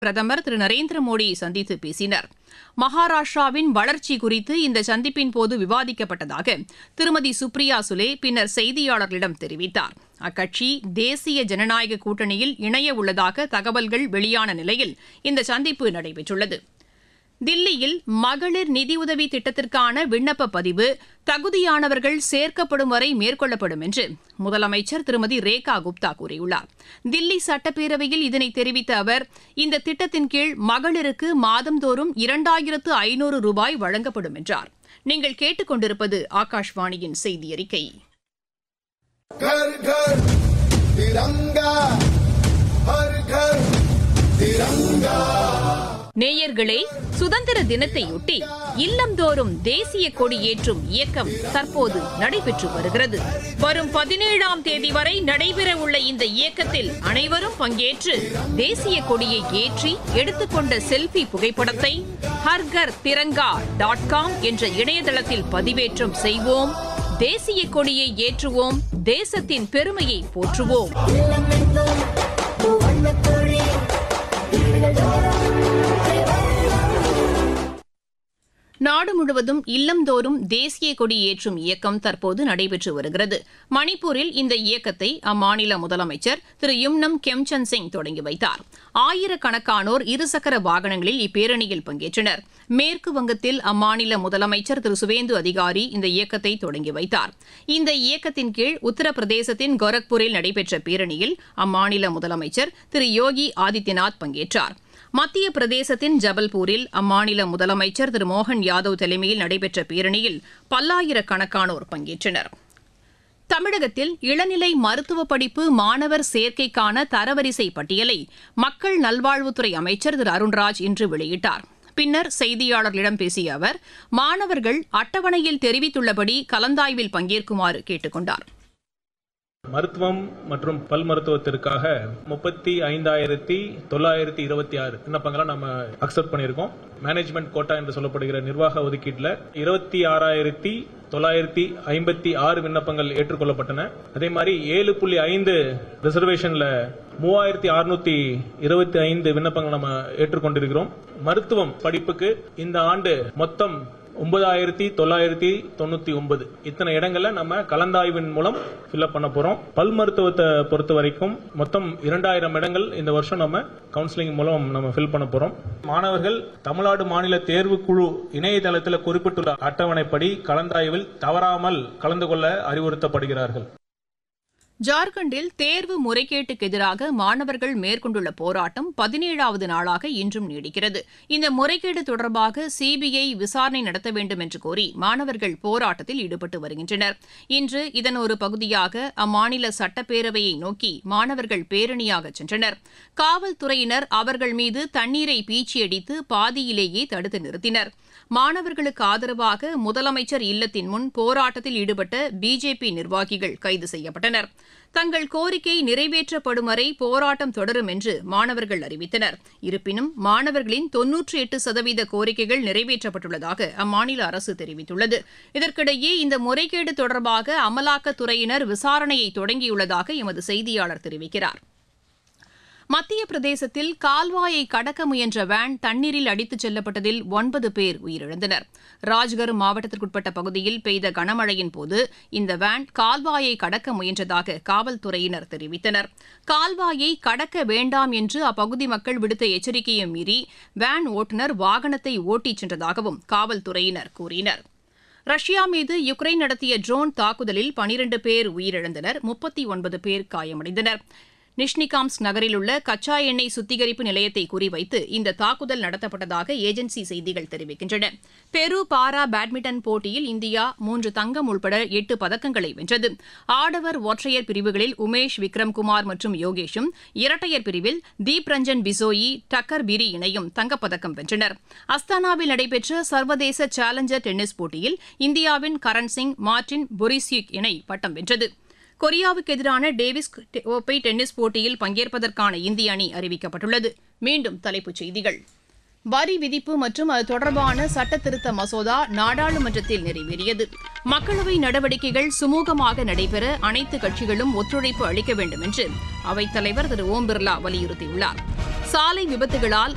பிரதமர் திரு நரேந்திர மோடி சந்தித்து பேசினர் மகாராஷ்டிராவின் வளர்ச்சி குறித்து இந்த சந்திப்பின் போது விவாதிக்கப்பட்டதாக திருமதி சுப்ரியா சுலே பின்னர் செய்தியாளர்களிடம் தெரிவித்தார் அக்கட்சி தேசிய ஜனநாயக கூட்டணியில் இணைய உள்ளதாக தகவல்கள் வெளியான நிலையில் இந்த சந்திப்பு நடைபெற்றுள்ளது தில்லியில் மகளிர் நிதியுதவி திட்டத்திற்கான விண்ணப்ப பதிவு தகுதியானவர்கள் சேர்க்கப்படும் வரை மேற்கொள்ளப்படும் என்று முதலமைச்சர் திருமதி ரேகா குப்தா கூறியுள்ளார் தில்லி சட்டப்பேரவையில் இதனை தெரிவித்த அவர் இந்த திட்டத்தின் கீழ் மகளிருக்கு மாதந்தோறும் இரண்டாயிரத்து ஐநூறு ரூபாய் வழங்கப்படும் என்றார் நீங்கள் கேட்டுக்கொண்டிருப்பது ஆகாஷ்வாணியின் செய்தி அறிக்கை घर घर तिरंगा हर घर तिरंगा நேயர்களே சுதந்திர தினத்தையொட்டி இல்லந்தோறும் தேசிய கொடி ஏற்றும் இயக்கம் தற்போது நடைபெற்று வருகிறது வரும் பதினேழாம் தேதி வரை நடைபெறவுள்ள இந்த இயக்கத்தில் அனைவரும் பங்கேற்று தேசிய கொடியை ஏற்றி எடுத்துக்கொண்ட செல்ஃபி புகைப்படத்தை ஹர்கர் திரங்கா டாட் காம் என்ற இணையதளத்தில் பதிவேற்றம் செய்வோம் தேசிய கொடியை ஏற்றுவோம் தேசத்தின் பெருமையை போற்றுவோம் நாடு முழுவதும் இல்லந்தோறும் தேசிய கொடி ஏற்றும் இயக்கம் தற்போது நடைபெற்று வருகிறது மணிப்பூரில் இந்த இயக்கத்தை அம்மாநில முதலமைச்சர் திரு யும்னம் கெம்சந்த் சிங் தொடங்கி வைத்தார் ஆயிரக்கணக்கானோர் இருசக்கர வாகனங்களில் இப்பேரணியில் பங்கேற்றனர் மேற்கு வங்கத்தில் அம்மாநில முதலமைச்சர் திரு சுவேந்து அதிகாரி இந்த இயக்கத்தை தொடங்கி வைத்தார் இந்த இயக்கத்தின் கீழ் உத்தரப்பிரதேசத்தின் கோரக்பூரில் நடைபெற்ற பேரணியில் அம்மாநில முதலமைச்சர் திரு யோகி ஆதித்யநாத் பங்கேற்றார் மத்திய பிரதேசத்தின் ஜபல்பூரில் அம்மாநில முதலமைச்சர் திரு மோகன் யாதவ் தலைமையில் நடைபெற்ற பேரணியில் பல்லாயிரக்கணக்கானோர் பங்கேற்றனர் தமிழகத்தில் இளநிலை மருத்துவ படிப்பு மாணவர் சேர்க்கைக்கான தரவரிசை பட்டியலை மக்கள் நல்வாழ்வுத்துறை அமைச்சர் திரு அருண்ராஜ் இன்று வெளியிட்டார் பின்னர் செய்தியாளர்களிடம் பேசிய அவர் மாணவர்கள் அட்டவணையில் தெரிவித்துள்ளபடி கலந்தாய்வில் பங்கேற்குமாறு கேட்டுக் கொண்டார் மருத்துவம் மற்றும் பல் மருத்துவத்திற்காக முப்பத்தி ஐந்தாயிரத்தி தொள்ளாயிரத்தி இருபத்தி ஆறு விண்ணப்பங்களை நம்ம அக்செப்ட் பண்ணியிருக்கோம் மேனேஜ்மெண்ட் கோட்டா என்று சொல்லப்படுகிற நிர்வாக ஒதுக்கீட்டில் இருபத்தி ஆறாயிரத்தி தொள்ளாயிரத்தி ஐம்பத்தி ஆறு விண்ணப்பங்கள் ஏற்றுக்கொள்ளப்பட்டன அதே மாதிரி ஏழு புள்ளி ஐந்து ரிசர்வேஷன்ல மூவாயிரத்தி அறுநூத்தி இருபத்தி ஐந்து விண்ணப்பங்கள் நம்ம ஏற்றுக்கொண்டிருக்கிறோம் மருத்துவம் படிப்புக்கு இந்த ஆண்டு மொத்தம் ஒன்பதாயிரத்தி தொள்ளாயிரத்தி தொண்ணூத்தி ஒன்பது இத்தனை இடங்கள்ல நம்ம கலந்தாய்வின் மூலம் ஃபில்அப் பண்ண போறோம் பல் மருத்துவத்தை பொறுத்த வரைக்கும் மொத்தம் இரண்டாயிரம் இடங்கள் இந்த வருஷம் நம்ம கவுன்சிலிங் மூலம் நம்ம ஃபில் பண்ண போறோம் மாணவர்கள் தமிழ்நாடு மாநில தேர்வு குழு இணையதளத்தில் குறிப்பிட்டுள்ள அட்டவணைப்படி கலந்தாய்வில் தவறாமல் கலந்து கொள்ள அறிவுறுத்தப்படுகிறார்கள் ஜார்க்கண்டில் தேர்வு முறைகேட்டுக்கு எதிராக மாணவர்கள் மேற்கொண்டுள்ள போராட்டம் பதினேழாவது நாளாக இன்றும் நீடிக்கிறது இந்த முறைகேடு தொடர்பாக சிபிஐ விசாரணை நடத்த வேண்டும் என்று கோரி மாணவர்கள் போராட்டத்தில் ஈடுபட்டு வருகின்றனர் இன்று இதன் ஒரு பகுதியாக அம்மாநில சட்டப்பேரவையை நோக்கி மாணவர்கள் பேரணியாக சென்றனர் காவல்துறையினர் அவர்கள் மீது தண்ணீரை பீச்சியடித்து பாதியிலேயே தடுத்து நிறுத்தினர் மாணவர்களுக்கு ஆதரவாக முதலமைச்சர் இல்லத்தின் முன் போராட்டத்தில் ஈடுபட்ட பிஜேபி நிர்வாகிகள் கைது செய்யப்பட்டனர் தங்கள் கோரிக்கை நிறைவேற்றப்படும் வரை போராட்டம் தொடரும் என்று மாணவர்கள் அறிவித்தனர் இருப்பினும் மாணவர்களின் தொன்னூற்றி எட்டு சதவீத கோரிக்கைகள் நிறைவேற்றப்பட்டுள்ளதாக அம்மாநில அரசு தெரிவித்துள்ளது இதற்கிடையே இந்த முறைகேடு தொடர்பாக அமலாக்கத்துறையினர் விசாரணையை தொடங்கியுள்ளதாக எமது செய்தியாளர் தெரிவிக்கிறார் மத்திய பிரதேசத்தில் கால்வாயை கடக்க முயன்ற வேன் தண்ணீரில் அடித்துச் செல்லப்பட்டதில் ஒன்பது பேர் உயிரிழந்தனர் ராஜ்கர் மாவட்டத்திற்குட்பட்ட பகுதியில் பெய்த கனமழையின் போது இந்த வேன் கால்வாயை கடக்க முயன்றதாக காவல்துறையினர் தெரிவித்தனர் கால்வாயை கடக்க வேண்டாம் என்று அப்பகுதி மக்கள் விடுத்த எச்சரிக்கையை மீறி வேன் ஓட்டுநர் வாகனத்தை ஓட்டிச் சென்றதாகவும் காவல்துறையினர் கூறினர் ரஷ்யா மீது யுக்ரைன் நடத்திய ட்ரோன் தாக்குதலில் பனிரண்டு பேர் உயிரிழந்தனர் முப்பத்தி ஒன்பது பேர் காயமடைந்தனர் நிஷ்னிகாம்ஸ்க் நகரில் உள்ள கச்சா எண்ணெய் சுத்திகரிப்பு நிலையத்தை குறிவைத்து இந்த தாக்குதல் நடத்தப்பட்டதாக ஏஜென்சி செய்திகள் தெரிவிக்கின்றன பெரு பாரா பேட்மிண்டன் போட்டியில் இந்தியா மூன்று தங்கம் உள்பட எட்டு பதக்கங்களை வென்றது ஆடவர் ஒற்றையர் பிரிவுகளில் உமேஷ் விக்ரம்குமார் மற்றும் யோகேஷும் இரட்டையர் பிரிவில் தீப் ரஞ்சன் பிசோயி டக்கர் பிரி இணையும் தங்கப்பதக்கம் வென்றனர் அஸ்தானாவில் நடைபெற்ற சர்வதேச சேலஞ்சர் டென்னிஸ் போட்டியில் இந்தியாவின் கரண் சிங் மார்டின் பொரிசியுக் இணை பட்டம் வென்றது கொரியாவுக்கு எதிரான டேவிஸ் கோப்பை டென்னிஸ் போட்டியில் பங்கேற்பதற்கான இந்திய அணி அறிவிக்கப்பட்டுள்ளது மீண்டும் தலைப்புச் செய்திகள் வரி விதிப்பு மற்றும் அது தொடர்பான சட்ட திருத்த மசோதா நாடாளுமன்றத்தில் நிறைவேறியது மக்களவை நடவடிக்கைகள் சுமூகமாக நடைபெற அனைத்து கட்சிகளும் ஒத்துழைப்பு அளிக்க வேண்டும் என்று அவைத்தலைவர் திரு ஓம் பிர்லா வலியுறுத்தியுள்ளார் சாலை விபத்துகளால்